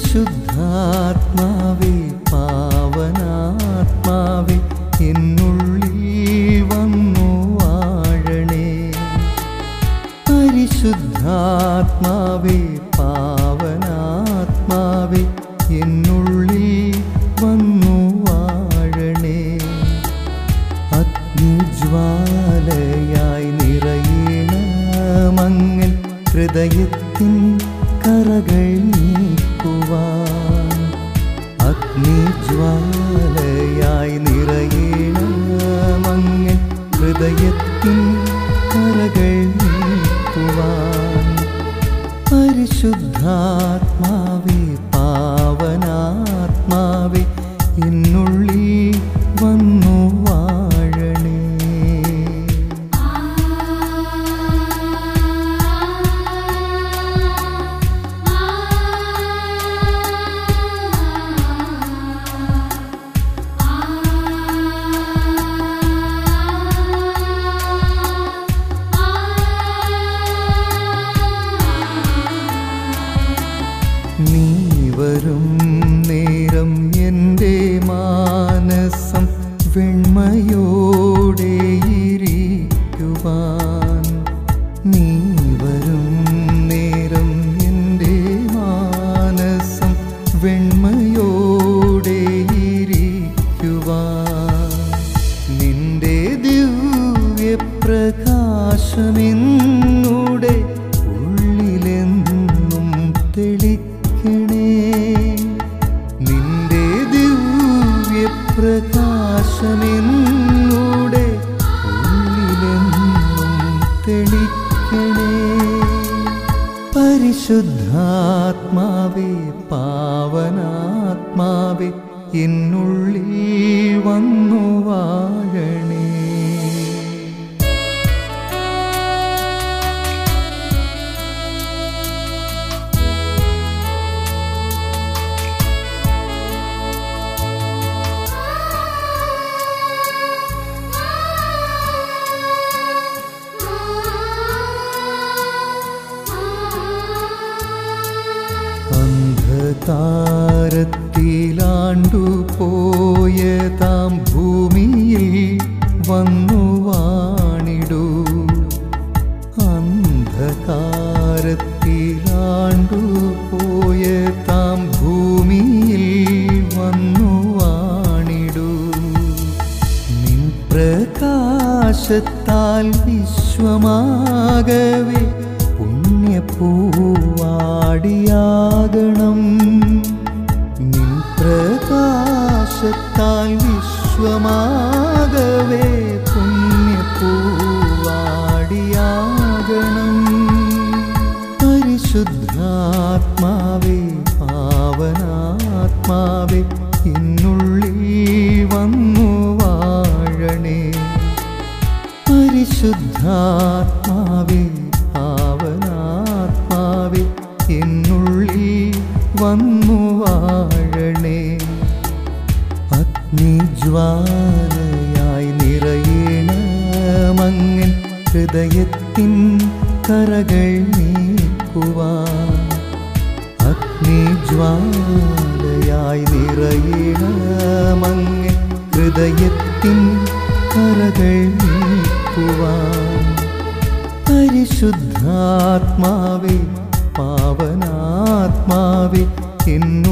പരിശുദ്ധാത്മാവേ പാവനാത്മാവേ എന്നുള്ളിൽ വന്നു വാഴണേ പരിശുദ്ധാത്മാവേ പാവനാത്മാവേ എന്നുള്ളിൽ വന്നു വാഴണേ അഗ്നിജ്വാലയായി നിറയണമങ്ങൽ ഹൃദയത്തിൻ കറകൾ നീക്കുവാൻ അഗ്നിജ്വാലയായി നിറയണമങ്ങൽ ഹൃദയത്തിൻ കറകൾ നീക്കുവാൻ പരിശുദ്ധാത്മാവേ പാവനാത്മാവേ എന്നുള്ളിൽ വന്നു വാഴണേ നീ വരും നേരം എൻ്റെ മാനസം വെണ്മയോടെ ഇരിക്കുവാൻ നീ വരും നേരം എൻ്റെ മാനസം വെണ്മയോടെ ഇരിക്കുവാൻ നിന്റെ ദിവ്യപ്രകാശമെന്നൂടെ ഉള്ളിലെന്നും തെളിക്കണേ നിന്റെ ദിവ്യപ്രകാശമെന്നൂടെ ഉള്ളിലെന്നും തെളിക്കണേ പരിശുദ്ധാത്മാവേ പാവനാത്മാവേ എന്നുള്ളിൽ വന്നു വാഴണേ അന്ധകാരത്തിലാണ്ടുപോയ താം ഭൂമിയിൽ വന്നു വാണിടൂ അന്ധകാരത്തിലാണ്ടുപോയ താം ഭൂമിയിൽ വന്നു വാണിടൂ നിൻ പ്രകാശത്താൽ വിശ്വമാകവേ പുണ്യപൂവാടിയാകണം നിൻ പ്രകാശത്താൽ വിശ്വമാകവേ പുണ്യപൂവാടിയാകണം പരിശുദ്ധാത്മാവേ പാവനാത്മാവേ എന്നുള്ളിൽ വന്നു വാഴണേ പരിശുദ്ധാത്മാവേ പാവനാത്മാവേ എന്നുള്ളിൽ വന്നു വാഴണേ അഗ്നിജ്വാലയായി നിറയണമങ്ങൻ ഹൃദയത്തിൻ കറകൾ നീക്കുവാൻ അഗ്നിജ്വാലയായി നിറയണമങ്ങൻ ഹൃദയത്തിൻ കറകൾ നീക്കുവാൻ പരിശുദ്ധാത്മാവേ പാവനാത്മാവേ എന്നു